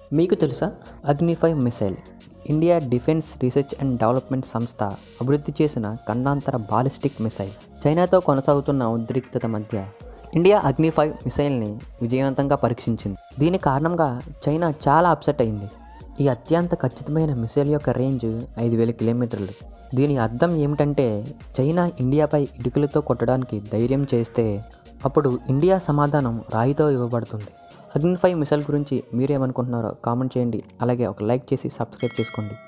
మీకు తెలుసా అగ్నిఫై missile India defence research and development సంస్థ అభివృద్ధి చేసిన ఖండాంతర బాలిస్టిక్ మిసైల్ చైనాతో కొనసాగుతున్న ఉద్రిక్తత మధ్య ఇండియా అగ్నిఫై మిసైల్ని విజయవంతంగా పరీక్షించింది దీని కారణంగా చైనా చాలా అప్సెట్ అయింది ఈ అత్యంత ఖచ్చితమైన మిసైల్ యొక్క రేంజ్ ఐదు వేల కిలోమీటర్లు దీని అర్థం ఏమిటంటే చైనా ఇండియాపై ఇటుకలతో కొట్టడానికి ధైర్యం చేస్తే అప్పుడు ఇండియా సమాధానం రాయితో ఇవ్వబడుతుంది అగ్నిఫై మిసైల్ గురించి మీరేమనుకుంటున్నారో కామెంట్ చేయండి అలాగే ఒక లైక్ చేసి సబ్స్క్రైబ్ చేసుకోండి